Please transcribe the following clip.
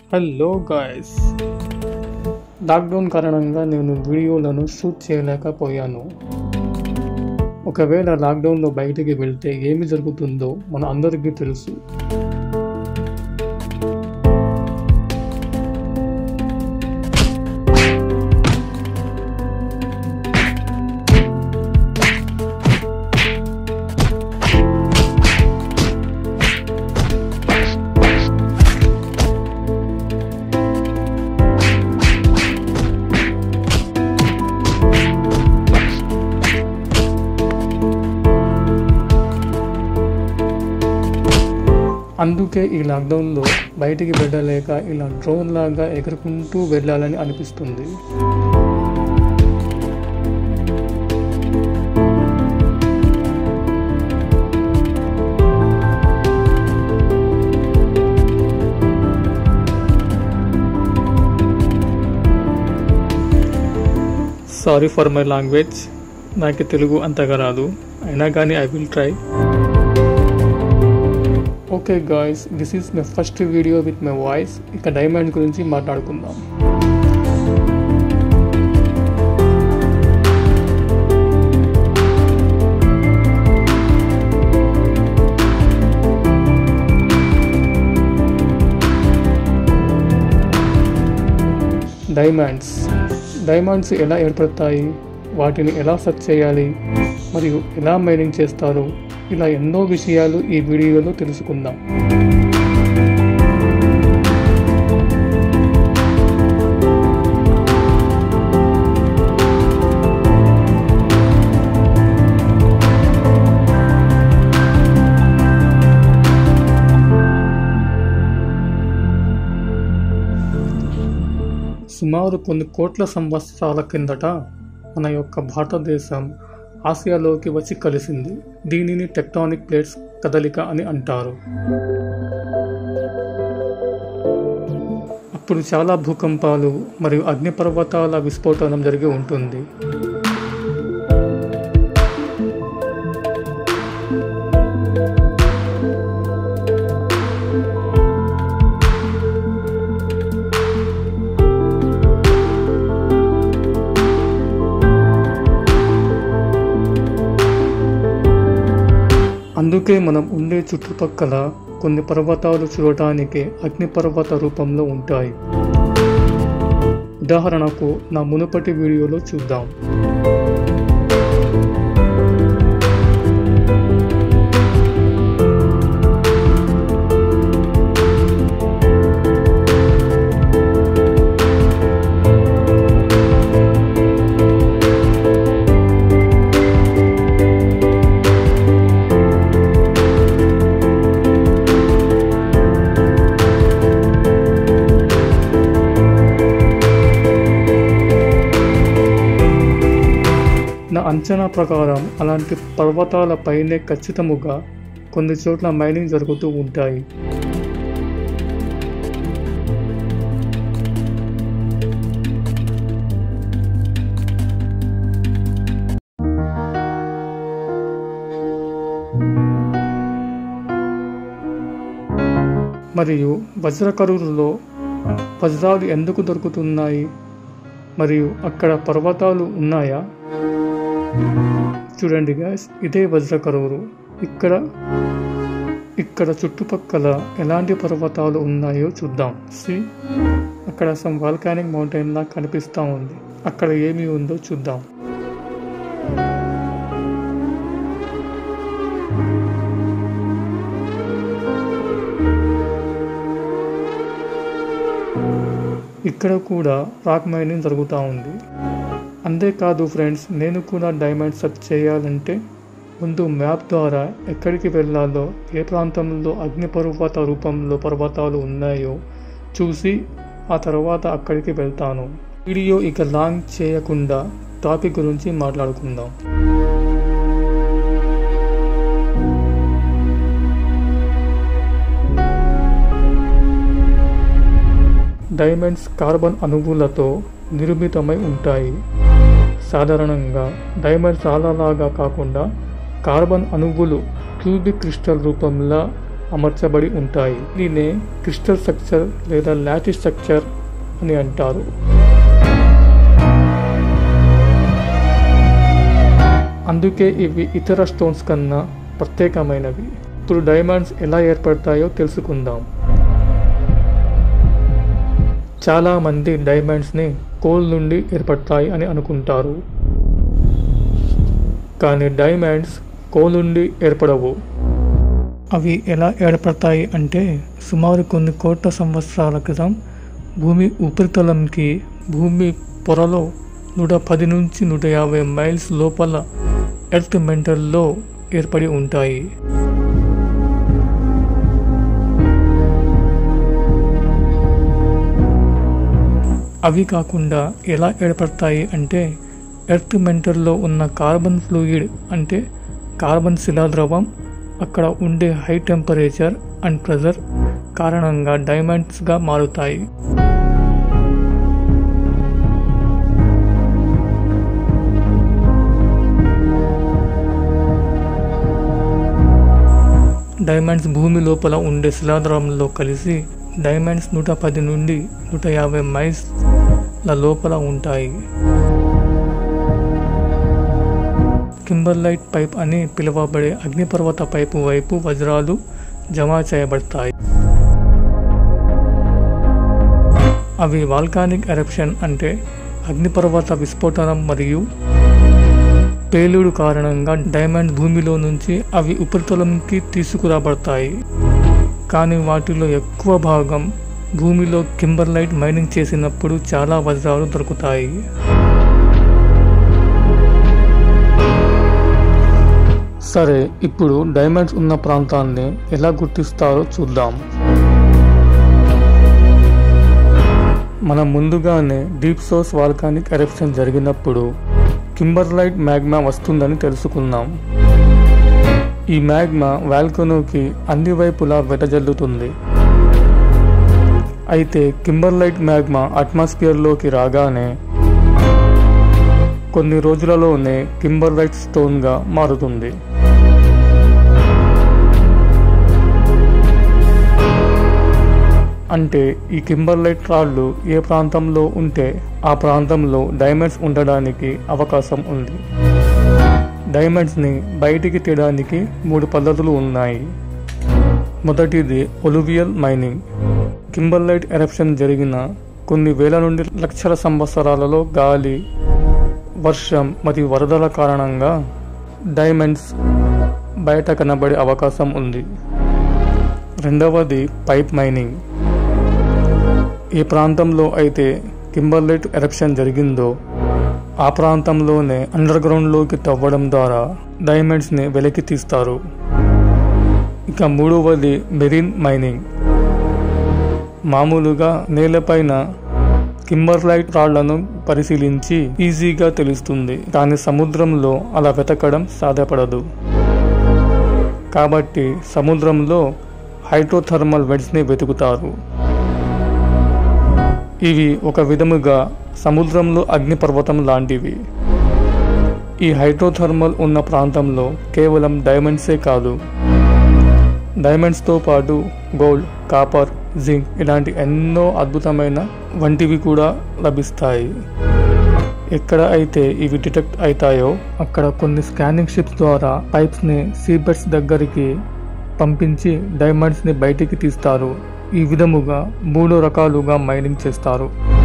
hello guys lockdown కారణంగా నేను వీడియోలను షూట్ చేయలేకపోయాను ఒకవేళ లాక్డౌన్లో బయటికి వెళ్తే ఏమి జరుగుతుందో మన అందరికీ తెలుసు అందుకే ఈ లాక్డౌన్లో బయటికి వెళ్ళలేక ఇలా డ్రోన్ లాగా ఎగురుకుంటూ వెళ్ళాలని అనిపిస్తుంది సారీ ఫర్ మై లాంగ్వేజ్ నాకు తెలుగు అంతగా రాదు అయినా కానీ I will try okay guys this is my first video with my voice ఇక డైమండ్ గురించి మాట్లాడుకుందాం డైమండ్స్ డైమండ్స్ ఎలా ఏర్పడతాయి వాటిని ఎలా సెర్చ్ చేయాలి మరియు ఎలా మైనింగ్ చేస్తారు ఇలా ఎన్నో విషయాలు ఈ వీడియోలో తెలుసుకుందాం సుమారు కొన్ని కోట్ల సంవత్సరాల కిందట మన యొక్క భారతదేశం ఆసియాలోకి వచ్చి కలిసింది దీనిని టెక్టానిక్ ప్లేట్స్ కదలిక అని అంటారు అప్పుడు చాలా భూకంపాలు మరియు అగ్నిపర్వతాల విస్ఫోటనం జరిగి ఉంటుంది అందుకే మనం ఉండే చుట్టుపక్కల కొన్ని పర్వతాలు చూడటానికి అగ్నిపర్వత రూపంలో ఉంటాయి ఉదాహరణకు నా మునుపటి వీడియోలో చూద్దాం నా అంచనా ప్రకారం అలాంటి పర్వతాల పైనే ఖచ్చితముగా కొన్ని చోట్ల మైనింగ్ జరుగుతూ ఉంటాయి మరియు వజ్రకరువులో వజ్రాలు ఎందుకు దొరుకుతున్నాయి మరియు అక్కడ పర్వతాలు ఉన్నాయా చూడండి గాయస్ ఇదే వజ్రకరువురు ఇక్కడ ఇక్కడ చుట్టుపక్కల ఎలాంటి పర్వతాలు ఉన్నాయో చూద్దాం సి అక్కడ సమ్ వాల్కానిక్ మౌంటైన్ లా కనిపిస్తూ ఉంది అక్కడ ఏమి ఉందో చూద్దాం ఇక్కడ కూడా రాక్ మైనింగ్ జరుగుతూ ఉంది అంతేకాదు ఫ్రెండ్స్ నేను కూడా డైమండ్ సెర్చ్ చేయాలంటే ముందు మ్యాప్ ద్వారా ఎక్కడికి వెళ్ళాలో ఏ ప్రాంతంలో అగ్నిపర్వత రూపంలో పర్వతాలు ఉన్నాయో చూసి ఆ తర్వాత అక్కడికి వెళ్తాను వీడియో ఇక లాంగ్ చేయకుండా టాపిక్ గురించి మాట్లాడుకుందాం డైమండ్స్ కార్బన్ అణువులతో నిర్మితమై ఉంటాయి సాధారణంగా డైమండ్ చాలాలాగా కాకుండా కార్బన్ అణువులు క్యూబిక్ క్రిస్టల్ రూపంలో అమర్చబడి ఉంటాయి దీన్నే క్రిస్టల్ స్ట్రక్చర్ లేదా లాటిస్ స్ట్రక్చర్ అని అంటారు అందుకే ఇవి ఇతర స్టోన్స్ కన్నా ప్రత్యేకమైనవి ఇప్పుడు డైమండ్స్ ఎలా ఏర్పడతాయో తెలుసుకుందాం చాలామంది డైమండ్స్ని కోల్ నుండి ఏర్పడతాయి అని అనుకుంటారు కానీ డైమండ్స్ కోల్ నుండి ఏర్పడవు అవి ఎలా ఏర్పడతాయి అంటే సుమారు కొన్ని కోట్ల సంవత్సరాల క్రితం భూమి ఉపరితలంకి భూమి పొరలో నూట పది నుంచి నూట యాభై మైల్స్ లోపల ఎర్త్ మెంటల్లో ఏర్పడి ఉంటాయి అవి కాకుండా ఎలా ఏర్పడతాయి అంటే ఎర్త్ మెంటల్లో ఉన్న కార్బన్ ఫ్లూయిడ్ అంటే కార్బన్ శిలాద్రవం అక్కడ ఉండే హై టెంపరేచర్ అండ్ ప్రెజర్ కారణంగా డైమండ్స్గా మారుతాయి డైమండ్స్ భూమి లోపల ఉండే శిలాద్రవంలో కలిసి డైమండ్స్ నూట పది నుండి నూట యాభై మైల్స్ల లోపల ఉంటాయి కింబర్లైట్ పైప్ అని పిలువబడే అగ్నిపర్వత పైపు వైపు వజ్రాలు జమ చేయబడతాయి అవి వాల్కానిక్ ఎరప్షన్ అంటే అగ్నిపర్వత విస్ఫోటనం మరియు పేలుడు కారణంగా డైమండ్ భూమిలో నుంచి అవి ఉపరితలంకి తీసుకురాబడతాయి కానీ వాటిలో ఎక్కువ భాగం భూమిలో కింబర్లైట్ మైనింగ్ చేసినప్పుడు చాలా వజ్రాలు దొరుకుతాయి సరే ఇప్పుడు డైమండ్స్ ఉన్న ప్రాంతాన్ని ఎలా గుర్తిస్తారో చూద్దాం మనం ముందుగానే డీప్ సోర్స్ వాల్కానిక్ ఎరప్షన్ జరిగినప్పుడు కింబర్లైట్ మ్యాగ్మా వస్తుందని తెలుసుకున్నాం ఈ మ్యాగ్మా వాల్కనోకి అన్ని వైపులా వెదజల్లుతుంది అయితే కింబర్లైట్ మ్యాగ్మా అట్మాస్ఫియర్లోకి రాగానే కొన్ని రోజులలోనే కింబర్లైట్ స్టోన్గా మారుతుంది అంటే ఈ కింబర్లైట్ రాళ్ళు ఏ ప్రాంతంలో ఉంటే ఆ ప్రాంతంలో డైమండ్స్ ఉండడానికి అవకాశం ఉంది డైమండ్స్ని బయటికి తీయడానికి మూడు పద్ధతులు ఉన్నాయి మొదటిది ఒలువియల్ మైనింగ్ కింబర్లైట్ ఎరప్షన్ జరిగిన కొన్ని వేల నుండి లక్షల సంవత్సరాలలో గాలి వర్షం మరియు వరదల కారణంగా డైమండ్స్ బయట కనబడే అవకాశం ఉంది రెండవది పైప్ మైనింగ్ ఏ ప్రాంతంలో అయితే కింబర్లైట్ ఎరప్షన్ జరిగిందో ఆ ప్రాంతంలోనే అండర్ గ్రౌండ్లోకి తవ్వడం ద్వారా డైమండ్స్ని వెలికి తీస్తారు ఇక మూడవది మెరీన్ మైనింగ్ మామూలుగా నేలపైన కింబర్లైట్ రాళ్లను పరిశీలించి ఈజీగా తెలుస్తుంది కానీ సముద్రంలో అలా వెతకడం సాధ్యపడదు కాబట్టి సముద్రంలో హైడ్రోథర్మల్ వెడ్స్ని వెతుకుతారు ఇవి ఒక విధముగా సముద్రంలో అగ్నిపర్వతం లాంటివి ఈ హైడ్రోథర్మల్ ఉన్న ప్రాంతంలో కేవలం డైమండ్సే కాదు డైమండ్స్తో పాటు గోల్డ్ కాపర్ జింక్ ఇలాంటి ఎన్నో అద్భుతమైన వంటివి కూడా లభిస్తాయి ఎక్కడ అయితే ఇవి డిటెక్ట్ అవుతాయో అక్కడ కొన్ని స్కానింగ్ షిప్స్ ద్వారా పైప్స్ని సీబెడ్స్ దగ్గరికి పంపించి డైమండ్స్ని బయటికి తీస్తారు ఈ విధముగా మూడు రకాలుగా మైనింగ్ చేస్తారు